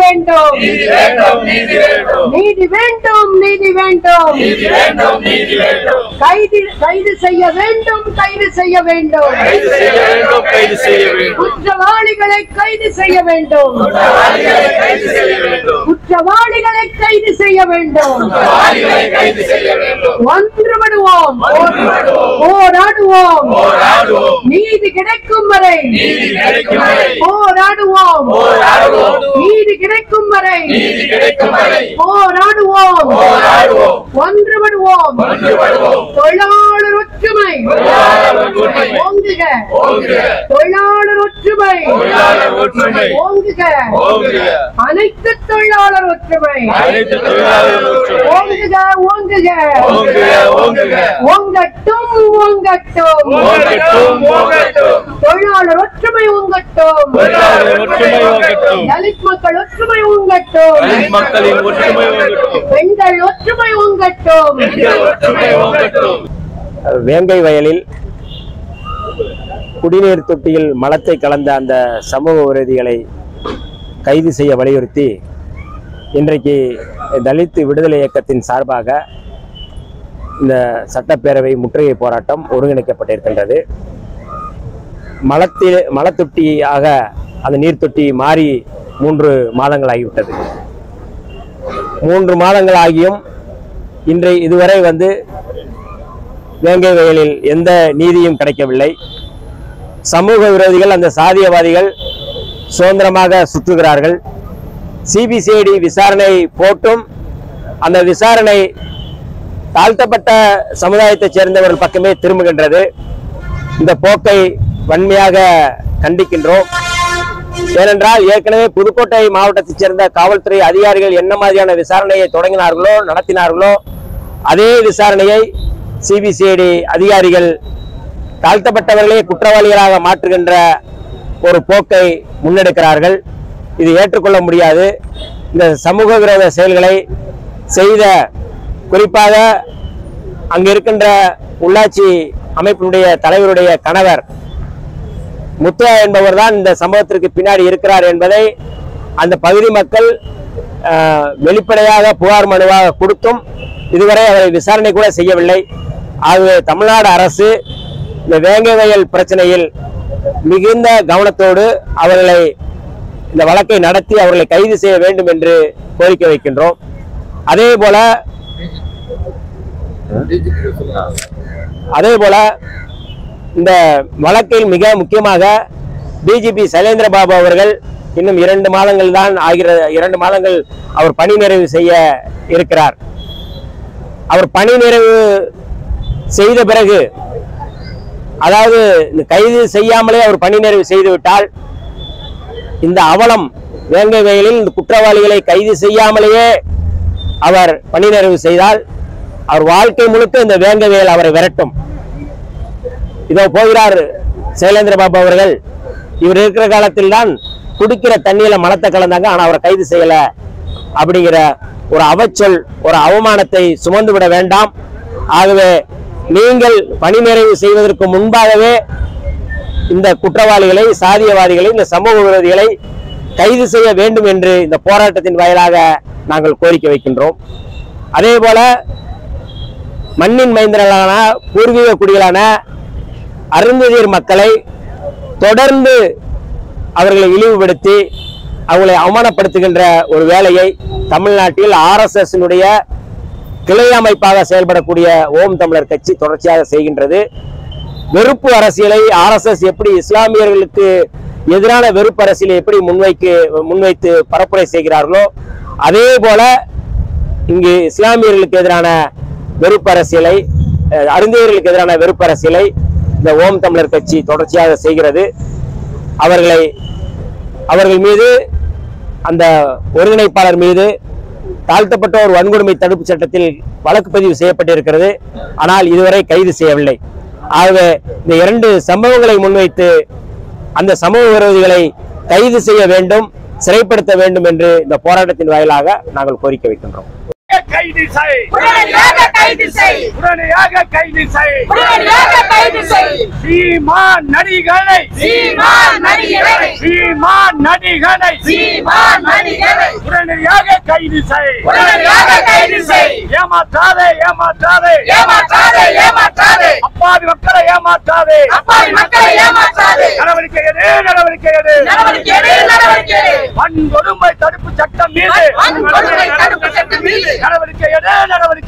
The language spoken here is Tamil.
வேண்டும் நீதி வேண்டும் நீதி வேண்டும் நீதி வேண்டும் நீதி வேண்டும் நீதி வேண்டும் நீதி வேண்டும் கைது கைது செய்ய வேண்டும் கைது செய்ய வேண்டும் கைது செய்ய வேண்டும் கைது செய்ய வேண்டும் குற்றவாளிகளை கைது செய்ய வேண்டும் குற்றவாளிகளை கைது செய்ய வேண்டும் குற்றவாளிகளை கைது செய்ய வேண்டும் குற்றவாளிகளை கைது செய்ய வேண்டும் ஒன்றுபடுவோம் ஒன்றுபடுவோம். போராடுவோம் போராடுவோம் நீதி கிடைக்கும் வரை நீதி கிடைக்கும் வரை போராடுவோம் போராடுவோம் நீதி கிடைக்கும் வரை நீதி கிடைக்கும் வரை போராடுவோம் போராடுவோம் ஒன்றுபடுவோம் ஒன்றுபடுவோம் தொழிலாளர் ஒற்றுமை தொழிலாளர் ஒற்றுமை ஓங்குக ஓங்குக தொழிலாளர் ஒற்றுமை தொழிலாளர் ஒற்றுமை ஓங்குக ஓங்குக அனைத்து தொழிலாளர் ஒற்றுமை அனைத்து தொழிலாளர் ஒற்றுமை ஓங்குக ஓங்குக ஓங்குக ஓங்குக ஓங்கட்டும் ஓங்கட்டும் ஓங்கட்டும் ஓங்கட்டும் தொழிலாளர் ஒற்றுமை ஓங்கட்டும் தொழிலாளர் ஒற்றுமை ஓங்கட்டும் தலித் மக்கள் ஒற்றுமை ஓங்கட்டும் தலித் மக்களின் ஒற்றுமை ஓங்கட்டும் பெண்கள் ஒற்றுமை ஓங்கட்டும் பெண்கள் ஒற்றுமை ஓங்கட்டும் வேங்கை வயலில் குடிநீர் தொட்டியில் மலத்தை கலந்த அந்த சமூக விரோதிகளை கைது செய்ய வலியுறுத்தி இன்றைக்கு தலித் விடுதலை இயக்கத்தின் சார்பாக இந்த சட்டப்பேரவை முற்றுகை போராட்டம் ஒருங்கிணைக்கப்பட்டிருக்கின்றது மலத்தில் மலத்தொட்டியாக அந்த நீர்த்தொட்டி மாறி மூன்று மாதங்கள் ஆகிவிட்டது மூன்று மாதங்கள் ஆகியும் இன்றை இதுவரை வந்து வேங்கை வயலில் எந்த நீதியும் கிடைக்கவில்லை சமூக விரோதிகள் அந்த சாதியவாதிகள் சுதந்திரமாக சுற்றுகிறார்கள் சிபிசிஐடி விசாரணை போட்டும் அந்த விசாரணை தாழ்த்தப்பட்ட சமுதாயத்தைச் சேர்ந்தவர்கள் பக்கமே திரும்புகின்றது இந்த போக்கை வன்மையாக கண்டிக்கின்றோம் ஏனென்றால் ஏற்கனவே புதுக்கோட்டை மாவட்டத்தைச் சேர்ந்த காவல்துறை அதிகாரிகள் என்ன மாதிரியான விசாரணையை தொடங்கினார்களோ நடத்தினார்களோ அதே விசாரணையை சிபிசிஐடி அதிகாரிகள் தாழ்த்தப்பட்டவர்களே குற்றவாளிகளாக மாற்றுகின்ற ஒரு போக்கை முன்னெடுக்கிறார்கள் இது ஏற்றுக்கொள்ள முடியாது இந்த சமூக விரோத செயல்களை செய்த குறிப்பாக அங்கு இருக்கின்ற உள்ளாட்சி அமைப்பினுடைய தலைவருடைய கணவர் முத்தையா என்பவர் தான் இந்த சம்பவத்திற்கு பின்னாடி இருக்கிறார் என்பதை அந்த பகுதி மக்கள் ஆஹ், வெளிப்படையாக புகார் மனுவாக கொடுத்தும் இதுவரை அவரை விசாரணை கூட செய்யவில்லை ஆகவே தமிழ்நாடு அரசு இந்த வேங்கை வயல் பிரச்சனையில் மிகுந்த கவனத்தோடு அவர்களை இந்த வழக்கை நடத்தி அவர்களை கைது செய்ய வேண்டும் என்று கோரிக்கை வைக்கின்றோம் அதே போல அதே போல இந்த வழக்கில் மிக முக்கியமாக டிஜிபி சைலேந்திர பாபு அவர்கள் இன்னும் இரண்டு மாதங்கள் தான் ஆகிற இரண்டு மாதங்கள் அவர் பணி நிறைவு செய்ய இருக்கிறார் அவர் பணி நிறைவு செய்த பிறகு அதாவது இந்த கைது செய்யாமலே அவர் பணி நிறைவு செய்து விட்டால் இந்த அவலம் வேங்கை வயலில் இந்த குற்றவாளிகளை கைது செய்யாமலேயே அவர் பணி நிறைவு செய்தால் அவர் வாழ்க்கை முழுக்க இந்த வேங்கை வயல் அவரை விரட்டும் இதோ போகிறார் சைலேந்திர பாபு அவர்கள் இவர் இருக்கிற காலத்தில் தான் குடிக்கிற தண்ணியில மலத்தை கலந்தாங்க ஆனா அவரை கைது செய்யல அப்படிங்கிற ஒரு அவச்சொல் ஒரு அவமானத்தை சுமந்து விட வேண்டாம் ஆகவே நீங்கள் பணி நிறைவு செய்வதற்கு முன்பாகவே இந்த குற்றவாளிகளை சாதியவாதிகளை இந்த சமூக விரோதிகளை கைது செய்ய வேண்டும் என்று இந்த போராட்டத்தின் வாயிலாக நாங்கள் கோரிக்கை வைக்கின்றோம் அதே போல மண்ணின் மைந்தர்களான பூர்வீக குடிகளான அருந்ததியர் மக்களை தொடர்ந்து அவர்களை இழிவுபடுத்தி அவங்களை அவமானப்படுத்துகின்ற ஒரு வேலையை தமிழ்நாட்டில் ஆர்எஸ்எஸ்னுடைய கிளை அமைப்பாக செயல்படக்கூடிய ஓம் தமிழர் கட்சி தொடர்ச்சியாக செய்கின்றது வெறுப்பு அரசியலை ஆர்எஸ்எஸ் எப்படி இஸ்லாமியர்களுக்கு எதிரான வெறுப்பு அரசியலை எப்படி முன்வைக்கு முன்வைத்து பரப்புரை செய்கிறார்களோ அதே போல இங்கு இஸ்லாமியர்களுக்கு எதிரான வெறுப்பு அரசியலை அஹ், அருந்தியர்களுக்கு எதிரான வெறுப்பு அரசியலை இந்த ஓம் தமிழர் கட்சி தொடர்ச்சியாக செய்கிறது அவர்களை அவர்கள் மீது அந்த ஒருங்கிணைப்பாளர் மீது தாழ்த்தப்பட்டோர் வன்கொடுமை தடுப்பு சட்டத்தில் வழக்கு பதிவு செய்யப்பட்டிருக்கிறது ஆனால் இதுவரை கைது செய்யவில்லை ஆகவே இந்த இரண்டு சம்பவங்களை முன்வைத்து அந்த சமூக விரோதிகளை கைது செய்ய வேண்டும் சிறைப்படுத்த வேண்டும் என்று இந்த போராட்டத்தின் வாயிலாக நாங்கள் கோரிக்கை வைக்கின்றோம் கைது செய் உடனடியாக கைது செய் உடனடியாக கைது செய் உடனடியாக கைது செய் சீமான் நடிகளை சீமான் நடிகரை சீமான் நடிகனை சீமான் நடிகரை உடனடியாக கைது செய் உடனடியாக கைது செய் ஏமாற்றாதே ஏமாற்றாதே ஏமாற்றாதே ஏமாற்றாதே அப்பாவி மக்களை ஏமாற்றாதே அப்பாவி மக்களை ஏமாற்றாதே நடவடிக்கை எடு நடவடிக்கை எடு நடவடிக்கை எடு, நடவடிக்கை எடு. வன்கொடுமை தடுப்பு சட்டம் மீது வன்கொடுமை தடுப்பு சட்டம் மீது நடவடிக்கை எடு நடவடிக்கை